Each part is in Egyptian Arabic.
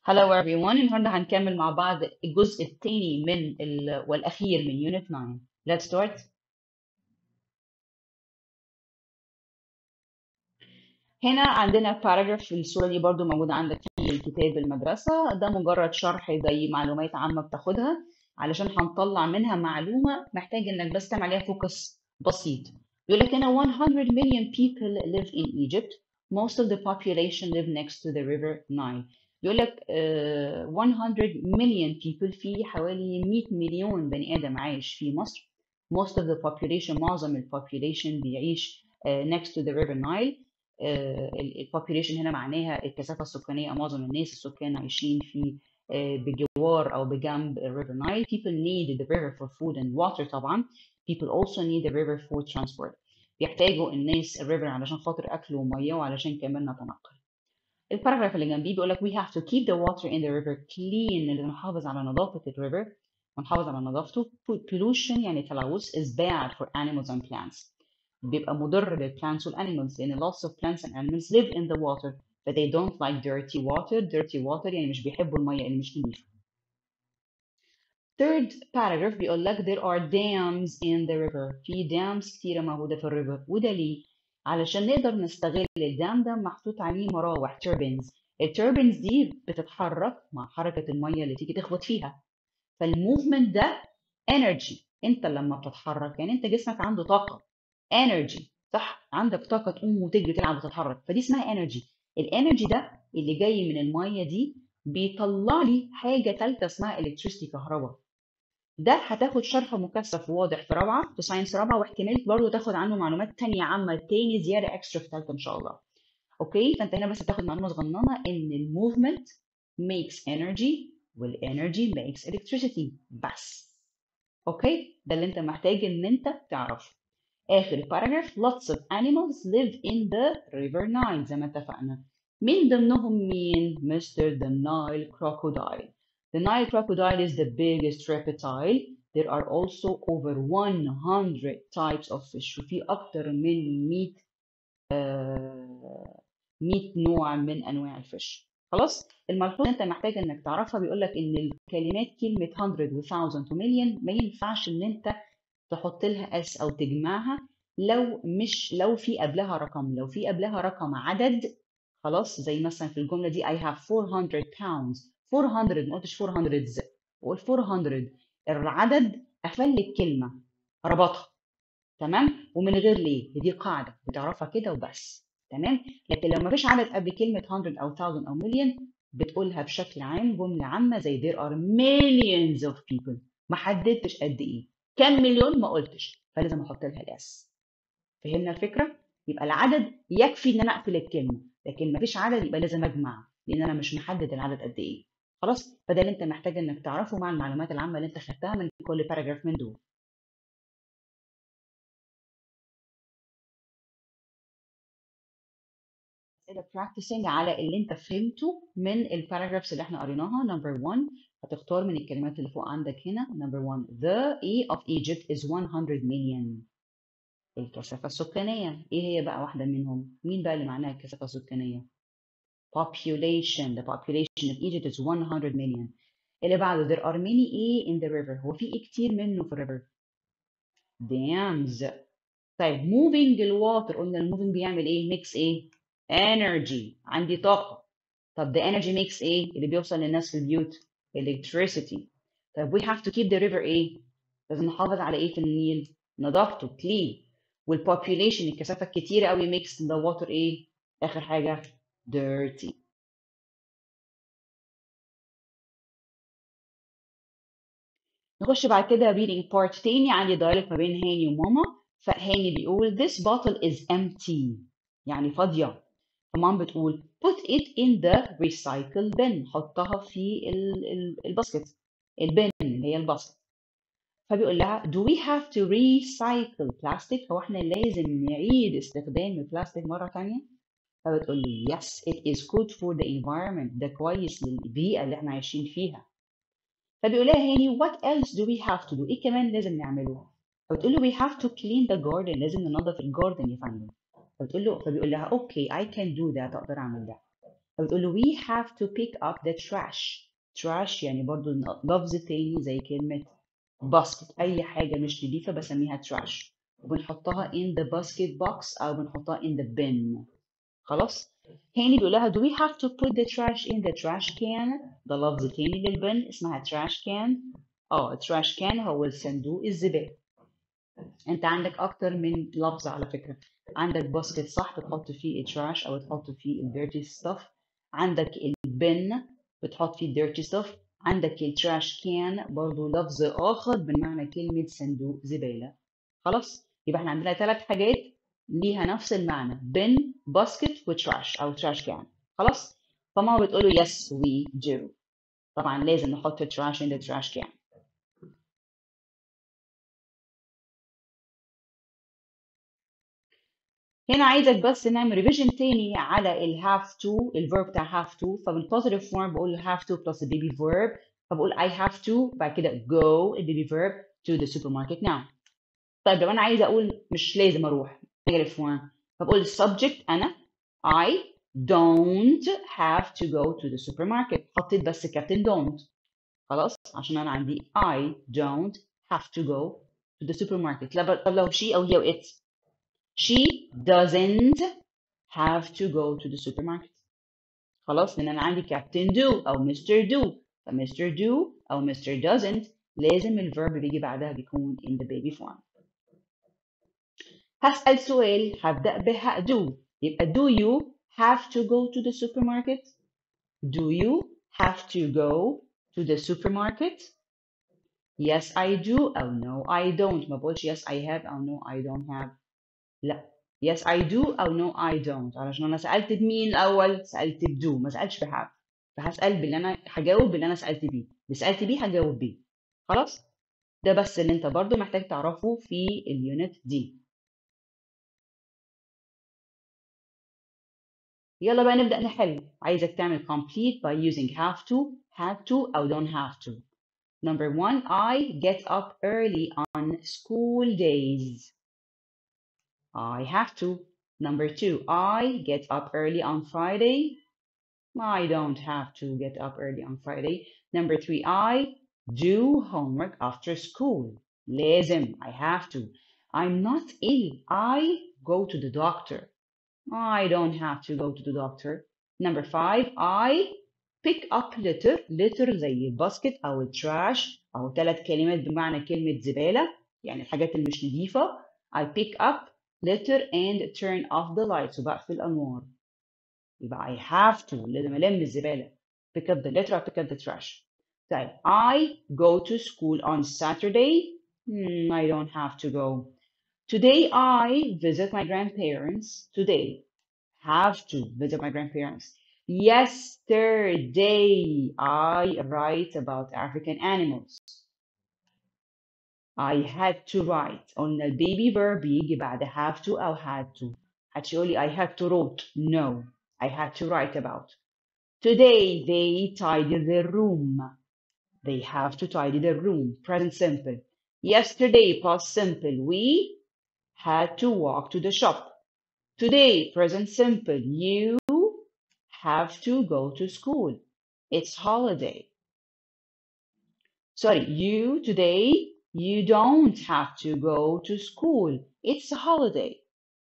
Hello everyone النهارده هنكمل مع بعض الجزء الثاني من ال... والأخير من Unit 9 Let's start هنا عندنا paragraph في الصورة دي برضو موجودة عندك في الكتاب المدرسة ده مجرد شرح زي معلومات عامة بتاخدها علشان هنطلع منها معلومة محتاج انك بس تعمل عليها فوكس بسيط يقول لك هنا 100 million people live in Egypt most of the population live next to the river Nile يقول لك uh, 100 million people في حوالي 100 مليون بني آدم عايش في مصر most of the population معظم البوبوليشن بيعيش uh, next to the river Nile البوبوليشن هنا معناها الكثافة السكانية معظم الناس السكان عايشين في uh, بجوار أو بجنب الريفر نايل people need the river for food and water طبعا people also need the river for transport بيحتاجوا الناس الريفر علشان خاطر أكل ومية وعلشان كمان نتنقل الباراجراف اللي جنبيه بيقول لك we have to keep the water in the river clean اللي نحافظ على نظافة الريفر ونحافظ على نظافته pollution يعني تلوث is bad for animals and plants بيبقى مضر للplants والانيمالز لأن lots of plants and animals live in the water but they don't like dirty water dirty water يعني مش بيحبوا المية اللي مش نظيفة Third paragraph بيقول لك there are dams in the river في dams كتيرة موجودة في الريفر وده ليه؟ علشان نقدر نستغل الدام ده محطوط عليه مراوح turbines التوربينز دي بتتحرك مع حركة المية اللي تيجي تخبط فيها فالموفمنت ده energy انت لما بتتحرك يعني انت جسمك عنده طاقة energy صح عندك طاقة تقوم وتجري تلعب وتتحرك فدي اسمها energy الانرجي ده اللي جاي من المية دي بيطلع لي حاجة تالتة اسمها electricity كهرباء ده هتاخد شرح مكثف واضح في رابعه في ساينس رابعه واحتمال برضه تاخد عنه معلومات تانية عامه تاني زياده اكسترا في ثالثه ان شاء الله اوكي فانت هنا بس هتاخد معلومه صغننه ان الموفمنت makes energy والانرجي makes electricity بس اوكي ده اللي انت محتاج ان انت تعرفه اخر باراجراف lots of animals live in the river Nile زي ما اتفقنا من ضمنهم مين مستر the Nile crocodile The Nile crocodile is the biggest reptile. There are also over 100 types of fish. وفي أكتر من 100 uh, 100 نوع من أنواع الفيش. خلاص؟ الملحوظة أنت محتاج إنك تعرفها بيقول لك إن الكلمات كلمة 100 و 1000 و million ما ينفعش إن أنت تحط لها اس أو تجمعها لو مش لو في قبلها رقم، لو في قبلها رقم عدد خلاص زي مثلا في الجملة دي I have 400 pounds 400 ما قلتش 400 قول 400 العدد قفل لي الكلمه ربطها تمام ومن غير ليه دي قاعده بتعرفها كده وبس تمام لكن لو ما فيش عدد قبل كلمه 100 او 1000 او مليون بتقولها بشكل عام جمله عامه زي there are millions of people ما حددتش قد ايه كم مليون ما قلتش فلازم احط لها الاس فهمنا الفكره يبقى العدد يكفي ان انا اقفل الكلمه لكن ما فيش عدد يبقى لازم اجمع لان انا مش محدد العدد قد ايه خلاص فده اللي انت محتاج انك تعرفه مع المعلومات العامه اللي انت خدتها من كل باراجراف من دول اسئله براكتسنج على اللي انت فهمته من الباراجرافز اللي احنا قريناها نمبر 1 هتختار من الكلمات اللي فوق عندك هنا نمبر 1 the E of Egypt is 100 million الكثافه السكانيه ايه هي بقى واحده منهم مين بقى اللي معناها الكثافه السكانيه population the population of Egypt is 100 million اللي بعده there are many A in the river هو في إيه كتير منه في الريفر dams طيب moving الواتر قلنا الموفينج بيعمل ايه makes ايه energy عندي طاقة طب the energy makes ايه اللي بيوصل للناس في البيوت electricity طيب we have to keep the river ايه لازم نحافظ على ايه في النيل نظافته clean والpopulation الكثافة الكتيرة قوي makes the water ايه آخر حاجة dirty. نخش بعد كده reading part تاني عندي dialogue ما بين هاني وماما فهاني بيقول this bottle is empty يعني فاضية فمام بتقول put it in the recycle bin حطها في الباسكت البن اللي هي الباسكت فبيقول لها do we have to recycle plastic هو احنا لازم نعيد استخدام البلاستيك مرة تانية فبتقول لي yes it is good for the environment ده كويس للبيئة اللي احنا عايشين فيها فبيقول لها هاني what else do we have to do ايه كمان لازم نعمله فبتقول له we have to clean the garden لازم ننظف الجاردن يا فندم فبتقول له فبيقول لها okay I can do that اقدر اعمل ده فبتقول له we have to pick up the trash trash يعني برضو لفظ تاني زي كلمة basket أي حاجة مش نضيفة بسميها trash وبنحطها in the basket box أو بنحطها in the bin خلاص هاني بيقول لها do we have to put the trash in the trash can ده لفظ تاني للبن اسمها trash can اه trash can هو الصندوق الزبالة انت عندك اكتر من لفظ على فكرة عندك باسكت صح بتحط فيه التراش او تحط فيه الديرتي ستاف عندك البن بتحط فيه الديرتي ستاف عندك التراش كان برضو لفظ اخر بمعنى كلمة صندوق زبالة خلاص يبقى احنا عندنا ثلاث حاجات ليها نفس المعنى بن باسكت وتراش او تراش كان خلاص فماما بتقول له yes we do طبعا لازم نحط التراش in the trash can هنا عايزك بس نعمل ريفيجن تاني على ال have to الفيرب بتاع have to فبالبوزيتيف فورم بقول له have to plus the baby verb فبقول I have to بعد كده go البيبي verb to the supermarket now طيب لو انا عايزه اقول مش لازم اروح negative form فبقول subject انا I don't have to go to the supermarket حطيت بس كابتن don't خلاص عشان انا عندي I don't have to go to the supermarket طب لو she او هي او it she doesn't have to go to the supermarket خلاص لان انا عندي كابتن do او مستر do فمستر do او مستر doesn't لازم الفيرب بيجي بعدها بيكون in the baby form هسأل سؤال هبدأ بها do يبقى do you have to go to the supermarket do you have to go to the supermarket yes I do أو no I don't ما بقولش yes I have أو no I don't have لا yes I do أو no I don't علشان أنا سألت بمين الأول سألت بدو ما سألتش بهاف فهسأل باللي أنا هجاوب باللي أنا سألت بيه اللي سألت بيه هجاوب بيه خلاص ده بس اللي أنت برضو محتاج تعرفه في اليونت دي يلا بقى نبدأ نحل عايزك تعمل complete by using have to had to أو don't have to number one I get up early on school days I have to. Number two, I get up early on Friday. I don't have to get up early on Friday. Number three, I do homework after school. لازم, I have to. I'm not ill. I go to the doctor. I don't have to go to the doctor. Number five, I pick up litter. litter زي الباسكت أو التراش أو ثلاث كلمات بمعنى كلمة زبالة يعني الحاجات اللي مش نظيفة. I pick up litter and turn off the lights وبقفل الأنوار يبقى I have to لازم ألم الزبالة pick up the litter or pick up the trash طيب I go to school on Saturday hmm, I don't have to go today I visit my grandparents today have to visit my grandparents yesterday I write about African animals I had to write قلنا البيبي verb يجي بعد have to أو had to هتقولي I had to wrote no I had to write about today they tidy their room they have to tidy their room present simple yesterday past simple we had to walk to the shop today present simple you have to go to school it's holiday sorry you today you don't have to go to school. It's a holiday.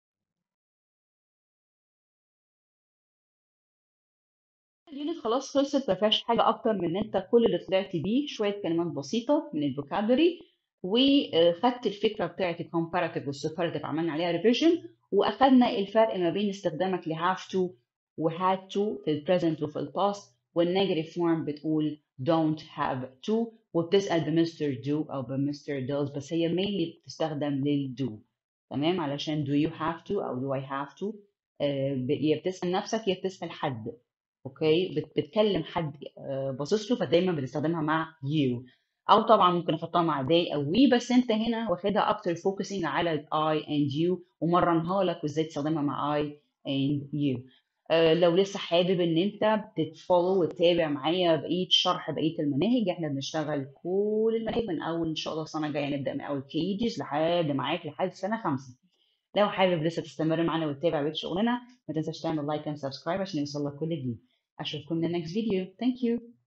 اليونت خلاص خلصت ما فيهاش حاجه اكتر من ان انت كل اللي طلعت بيه شويه كلمات بسيطه من الفوكابولري وخدت الفكره بتاعت الكومباراتيف والسوبراتيف عملنا عليها ريفيجن واخدنا الفرق ما بين استخدامك ل have to و had to في البريزنت وفي الباست والنيجاتيف فورم بتقول don't have to وبتسأل بمستر do أو بمستر does بس هي mainly بتستخدم للدو تمام علشان do you have to أو do I have to آه يا بتسأل نفسك يا بتسأل حد اوكي بت بتكلم حد آه باصص له فدايما بتستخدمها مع you او طبعا ممكن احطها مع they او we بس انت هنا واخدها اكتر focusing على I and you ومرنها لك وازاي تستخدمها مع I and you آه لو لسه حابب ان انت تتفولو وتتابع معايا بقيه شرح بقيه المناهج احنا بنشتغل كل المناهج من اول ان شاء الله السنه الجايه نبدا من اول كيجز لحد معاك لحد سنه خمسه لو حابب لسه تستمر معانا وتتابع بقيه شغلنا ما تنساش تعمل لايك اند سبسكرايب عشان يوصل لك كل جديد اشوفكم in the next video thank you